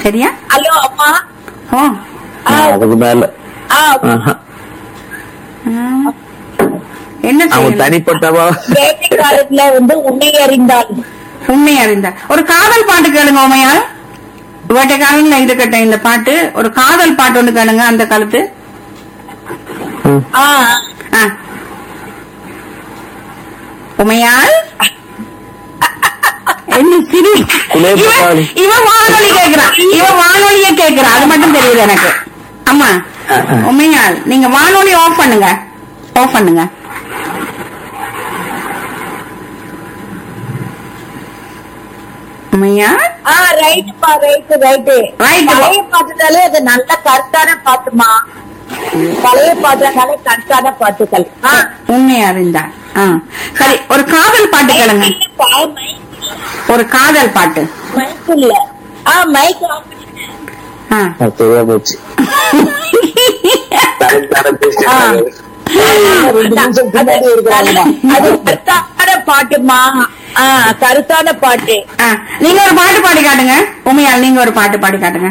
சரியா ஹலோ அம்மா ஓ ஆ, அதுக்கு மேல ஆ, ஆஹா. ஆ. என்ன அவங்க செய்யணும் தனிப்பட்டவா வேட்டை காலத்துல வந்து உன்னை அறிந்தாள் உண்மை அறிந்த ஒரு காதல் பாட்டு கேளுங்க உமையால் வேட்டை காலம்ல இருக்கட்டும் இந்த பாட்டு ஒரு காதல் பாட்டு ஒண்ணு கேளுங்க அந்த காலத்து ஆ ஆ. உமையால் என்ன சிரி குலே இவன் பகாலி. இவன் வானொலி கேக்குறான் இவன் வானொலிய கேக்குறான் அது மட்டும் தெரியுது எனக்கு அம்மா ஆ, ஆ. உமையால் நீங்க வானொலி ஆஃப் பண்ணுங்க ஆஃப் பண்ணுங்க உமையால் ஆ ரைட்டுப்பா ரைட்டு ரைட்டு Right. பழைய பாட்டுனாலே அது நல்ல கருத்தான பாட்டுமா பழைய பாட்டுனாலே கருத்தான பாட்டுகள் ஆ. உண்மை அறிந்தார் ஆ. சரி ஒரு காதல் பாட்டு கேளுங்க இல்லப்பா, மைக் ஒரு காதல் பாட்டு மைக் இல்ல ஆ மைக் ஆஃப் பண்ணி- ஆ. அது தெரியா போச்சு தனக்கு தானே பேசிட்டு ரெண்டு நிமிஷம் பின்னாடி இருக்காங்கம்மா. அது கருத்தான பாட்டுமா ஆ கருத்தான பாட்டு ஆ. நீங்க ஒரு பாட்டு பாடி காட்டுங்க உமையால் நீங்க ஒரு பாட்டு பாடி காட்டுங்க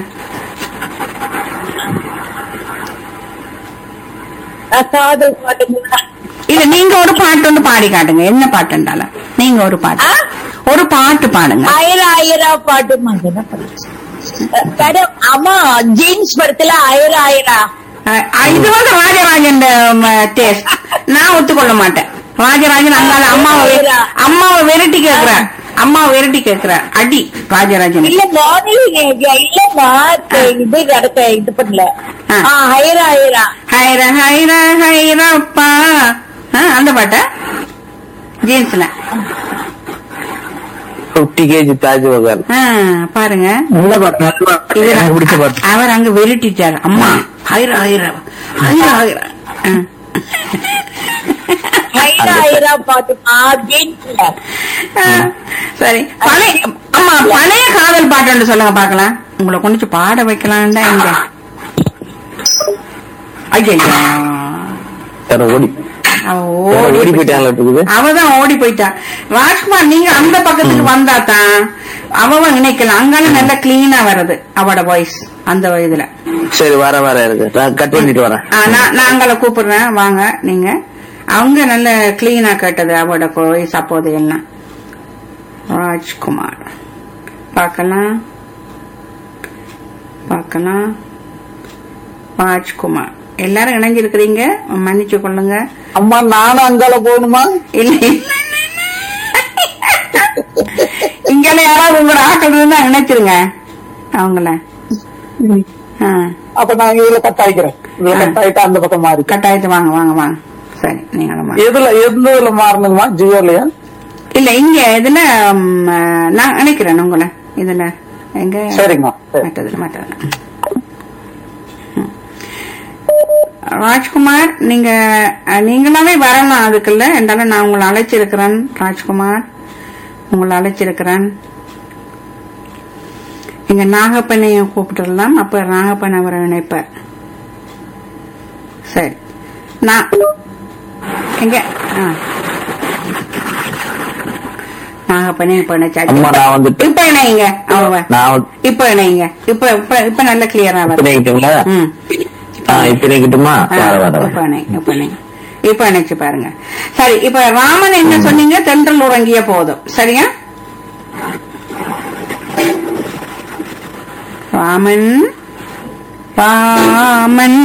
ஆ, காதல் பாட்டு இல்ல நீங்க ஒரு பாட்டு ஒன்று பாடி காட்டுங்க என்ன பாட்டுண்டாலும் நீங்க ஒரு பாட்டு ஆ? ஒரு பாட்டு பாடுங்க ஆயிரம் ஆயிரம் பாட்டுமா அது என்ன பாட்டு? மேடம் அம்மா ஜீன்ஸ் படத்துல ஆயிரம் ஆயிரம் ஆ, இது வந்து ராஜராஜன் டேஸ்ட் நான் ஒத்துக்கொள்ள மாட்டேன் ராஜராஜன் அங்கால அம்மாவை வெ- அம்மாவை விரட்டி கேக்குறார் அம்மாவை விரட்டி கேக்குறார் அடி ராஜராஜன் இல்ல மார்னிங் இல்லம்மா இது கிடக்க இது பண்ணல ஆ. ஆ, ஆயிரம் ஆயிரம் ஹைர ஹைர ஹைரப்பா ஆ, அந்த பாட்டா ஜீன்ஸ்ல பிப்டி கேஜி தாஜ்மஹால் ஆ, பாருங்க நல்ல பாட்டு நல்ல பாட்டு. இது எனக்கு பிடிச்ச பாட்டு அவர் அங்க விரட்டிட்டார் அம்மா ஹைர ஹைர ஹைர ஹைர ஆ. ஆயிரம் ஆயிரம் பாட்டுமா ஜீன்ஸ்ல ஆ, சரி பழைய அம்மா பழைய காதல் பாட்டு சொல்லுங்க பாக்கலாம் உங்களை கொண்டு பாட வைக்கலாம்டா இங்க ஐயா வேற ஓடி அவ வேற ஓடி ஓடி போயிட்டா. போயிட்டாங்களா இருக்குது அவதான் ஓடி போயிட்டா ராஜ்குமார் நீங்க அந்த பக்கத்துக்கு வந்தா தான் அவ நினைக்கலாம் அங்கால நல்லா கிளீனா வருது அவட வாய்ஸ் அந்த இதுல சரி வர வர இருக்கு நான் கட் பண்ணிட்டு வரேன் ஆ, நான் நான் அங்கால கூப்பிடுறேன் வாங்க நீங்க அவங்க நல்ல கிளீனா கேட்டது அவட வாய்ஸ் அப்போது எல்லாம் ராஜ்குமார் பார்க்கலாம் பார்க்கலாம் ராஜ்குமார் எல்லாரும் இணைஞ்சிருக்கிறீங்க மன்னிச்சு கொள்ளுங்க அம்மா நானும் அங்கால போகணுமா இல்ல இங்கெல்ல யாராவது உங்களோட ஆட்கள் இருந்தா நினைச்சிருங்க அவங்கள ஆ, அப்ப நான் இதுல கட் ஆயிக்கிறேன் இதுல கட் ஆயிட்டு அந்த பக்கம் மாறி கட்டாயத்து வாங்க வாங்க வாங்க சரி நீங்களும் வாங்க. எதுல எந்த இதுல மாறணுங்கம்மா ஜியோலயா இல்ல இங்க இதுல ம், நான் நினைக்கிறேன் உங்களை இதுல எங்க சரிங்கம்மா சரி. மற்றதுல மற்றதுல ம். ராஜ்குமார் நீங்க அஹ், நீங்களாவே வரலாம் அதுக்குள்ள என்றாலும் நான் உங்களை அழைச்சிருக்கிறேன் ராஜ்குமார் உங்களை அழைச்சிருக்கிறேன் எங்க நாகப்பனையும் கூப்பிட்டுடலாம் அப்ப நாகப்பன் அவரை நினைப்பார் சரி நான் எங்க ஆ. நாகப்பனே இப்ப நினைச்சாச்சு அம்மா நான் வந்துட்டு இப்ப இணைங்க அவங்க நான் வந்து- இப்ப இணைங்க இப்ப இப்ப இப்ப நல்ல கிளியரா இப்ப வருது நினைக்கிட்டுங்களா ம் ஆ, இப்ப நினைக்கட்டுமா ஆ, வர வர இப்ப வர. இணைங்க இப்ப இணைங்க இப்ப இணைச்சு பாருங்க சரி இப்ப ராமன் என்ன சொன்னீங்க தென்றல் உறங்கிய போதும் சரியா ராமன் ராமன்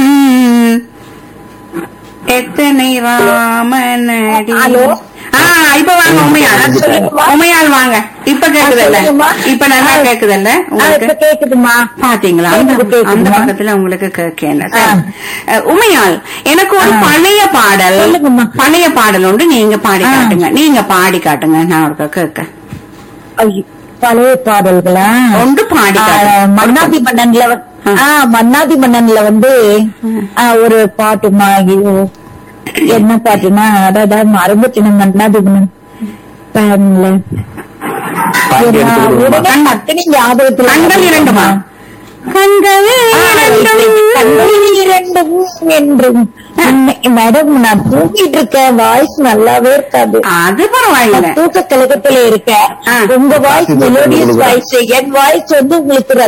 எத்தனை ராமனடி ஹலோ? ஆ இப்ப வாங்க உமையால் உமையால் வாங்க இப்ப கேக்குதல்ல சொல்லுங்கம்மா. இப்ப நல்லா கேக்குதல்ல ஆ, இப்ப உங்களுக்கு கேக்குதுமா பாத்தீங்களா அந்த கேக்குது, கேக்குதுமா. அந்த பக்கத்துல உங்களுக்கு கேட்கல ஆ. உமையால் எனக்கு ஒரு பழைய பாடல் சொல்லுங்கம்மா. பழைய பாடல் ஒன்று நீங்க பாடி ஆ. காட்டுங்க நீங்க பாடி காட்டுங்க நான் ஒரு கேட்க ஐயோ, பழைய பாடல்களா ஒன்று பாடி ஆ, காட்டுங்க மன்னாதி மன்னன்ல வ- ஆ. ஆ, மன்னாதி மன்னன்ல வந்து ம். ஆ, ஒரு பாட்டுமா ஐயோ என்ன பாட்டுனா அதான் மறந்துட்டு மன்னாதி மன்னன் பாருங்கள பாட்டி எடுத்து கொடுங்கம்மா. அத்தனை ஞாபகத்துல கண்கள் இரண்டுமா கண்கள் இரண்டும் கண்கள் இரண்டும் என்றும் உன்னை- மேடம் நான் தூங்கிட்டு இருக்கேன் வாய்ஸ் நல்லாவே இருக்காது அது பரவாயில்ல தூக்க கழகத்துல இருக்கேன் ஆ. உங்க வாய்ஸ் மெலோடியஸ் வாய்ஸ் என் வாய்ஸ் வந்து உங்களுக்கு